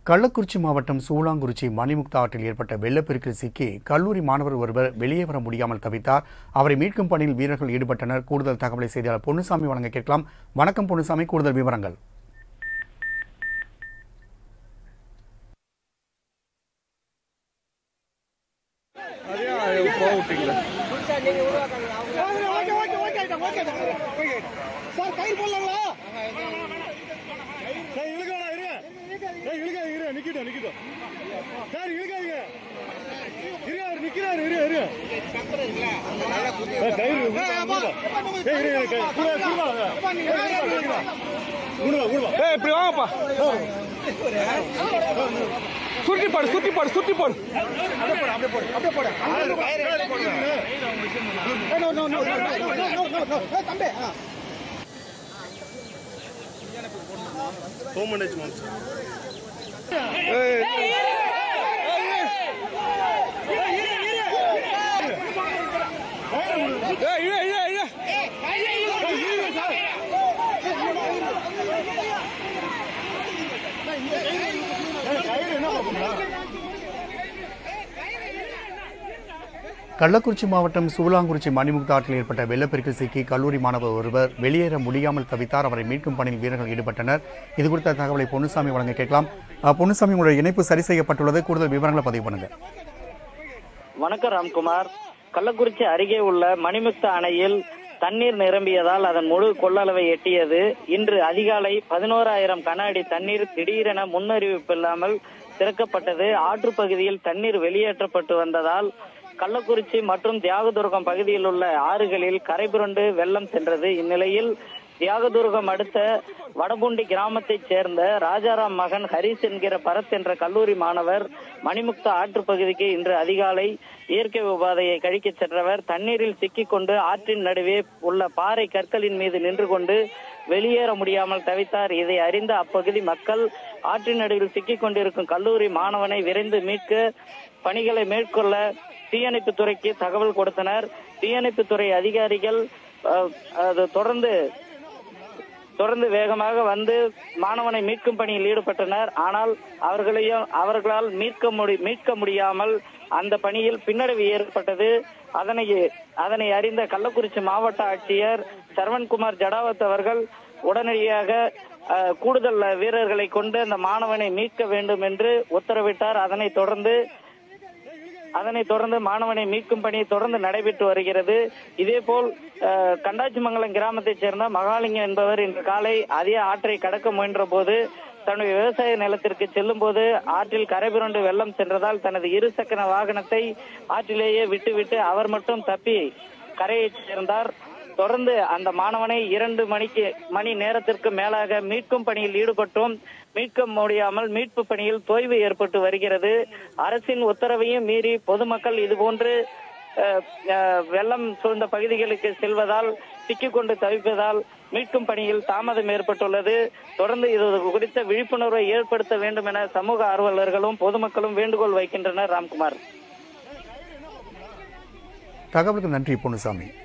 கள்ளக்குறிச்சி மாவட்டம் சூளாங்குறிச்சி மணிமுக்தா ஆற்றில் ஏற்பட்ட வெள்ளப்பெருக்கில் சிக்கி கல்லூரி மாணவர் ஒருவர் வெளியே வர முடியாமல் தவித்தார் அவரை மீட்கும் பணியில் வீரர்கள் ஈடுபட்டனர் கூடுதல் தகவலை செய்தியாளர் பொன்னுசாமி வழங்க கேட்கலாம் வணக்கம் பொன்னுசாமி கூடுதல் விவரங்கள் அதே போக விட்டீங்களா okay okay okay item okay item okay sir கயிறு போடலாங்களா சார் இழுக்காடா இரு ஏய் இழுக்காது இரு நிக்கிட்டோம் நிக்கிட்டோம் சார் இழுக்காதீங்க இரு அவர் நிக்கிறாரு இரு இரு சார் கயிறு ஏய் இரு இரு கயிறு கூட கூட கூடுவா கூடுவா ஏய் இப்படி வாங்கப்பா சுருட்டி போடு சுருட்டி போடு சுருட்டி போடு no no no no no no no தம்பி ஆ ஹோம் மேனேஜ்மெண்ட் ஏய் இழு இழு இழு கயிறு என்ன பண்ணுறா கள்ளக்குறிச்சி மாவட்டம் சூளாங்குறிச்சி மணிமுக்தா ஆற்றில் ஏற்பட்ட வெள்ளப்பெருக்கில் சிக்கி கல்லூரி மாணவர் ஒருவர் வெளியேற முடியாமல் தவித்தார் அவரை மீட்கும் பணியில் வீரர்கள் ஈடுபட்டனர் இது குறித்த தகவலை பொன்னுசாமி வழங்க கேட்கலாம் அஹ், பொன்னுசாமி உங்களுடைய இணைப்பு சரி செய்யப்பட்டுள்ளது கூடுதல் விவரங்களை பதிவு பண்ணுங்க வணக்கம் ராம்குமார் கள்ளக்குறிச்சி அருகே உள்ள மணிமுக்த அணையில் தண்ணீர் நிரம்பியதால் அதன் முழு கொள்ளளவை எட்டியது இன்று அதிகாலை பதினோராயிரம் கன அடி தண்ணீர் திடீரென முன்னறிவிப்பு இல்லாமல் திறக்கப்பட்டது ஆற்று பகுதியில் தண்ணீர் வெளியேற்றப்பட்டு வந்ததால் கள்ளக்குறிச்சி மற்றும் தியாகதுர்கம் பகுதியில் உள்ள ஆறுகளில் கரை புரண்டு வெள்ளம் சென்றது இந்நிலையில் தியாகதுர்கம் அடுத்த வடபுண்டி கிராமத்தைச் சேர்ந்த ராஜாராம் மகன் ஹரிஸ் என்கிற பரத் என்ற கல்லூரி மாணவர் மணிமுக்தா ஆற்றுப் பகுதிக்கு இன்று அதிகாலை இயற்கை உபாதையை கழிக்கச் சென்றவர் தண்ணீரில் சிக்கிக்கொண்டு ஆற்றின் நடுவே உள்ள பாறை கற்களின் மீது நின்று கொண்டு வெளியேற முடியாமல் தவித்தார் இதை அறிந்த அப்பகுதி மக்கள் ஆற்றின் நடுவில் சிக்கிக் கொண்டிருக்கும் கல்லூரி மாணவனை விரைந்து மீட்க பணிகளை மேற்கொள்ள தீயணைப்புத் துறைக்கு தகவல் கொடுத்தனர் தீயணைப்புத் துறை அதிகாரிகள் அஹ், அது தொடர்ந்து தொடர்ந்து வேகமாக வந்து மாணவனை மீட்கும் பணியில் ஈடுபட்டனர் ஆனால் அவர்களையும் அவர்களால் மீட்க முடி மீட்க முடியாமல் அந்த பணியில் பின்னடைவு ஏற்பட்டது அதனை அதனை அறிந்த கள்ளக்குறிச்சி மாவட்ட ஆட்சியர் சரவண்குமார் ஜடாவத் அவர்கள் உடனடியாக அஹ், கூடுதல் வீரர்களை கொண்டு அந்த மாணவனை மீட்க வேண்டும் என்று உத்தரவிட்டார் அதனைத் தொடர்ந்து அதனைத் தொடர்ந்து மாணவனை மீட்கும் பணி தொடர்ந்து நடைபெற்று வருகிறது இதேபோல் அஹ், கண்டாச்சிமங்கலம் கிராமத்தைச் சேர்ந்த மகாலிங்கம் என்பவர் இன்று காலை அதே ஆற்றை கடக்க முயன்ற போது தன்னுடைய விவசாய நிலத்திற்கு செல்லும் போது ஆற்றில் கரை புரண்டு வெள்ளம் சென்றதால் தனது இருசக்கர வாகனத்தை ஆற்றிலேயே விட்டுவிட்டு அவர் மட்டும் தப்பி கரையை சேர்ந்தார் தொடர்ந்து அந்த மாணவனை இரண்டு மணிக்கு மணி நேரத்திற்கு மேலாக மீட்கும் பணியில் ஈடுபட்டோம் மீட்க முடியாமல் மீட்பு பணியில் தொய்வு ஏற்பட்டு வருகிறது அரசின் உத்தரவையும் மீறி பொதுமக்கள் இதுபோன்று அஹ், அஹ், வெள்ளம் சூழ்ந்த பகுதிகளுக்கு செல்வதால் சிக்கிக்கொண்டு தவிப்பதால் மீட்கும் பணியில் தாமதம் ஏற்பட்டுள்ளது தொடர்ந்து இது குறித்த விழிப்புணர்வை ஏற்படுத்த வேண்டும் என சமூக ஆர்வலர்களும் பொதுமக்களும் வேண்டுகோள் வைக்கின்றனர் ராம்குமார் தகவலுக்கு நன்றி பொன்னுசாமி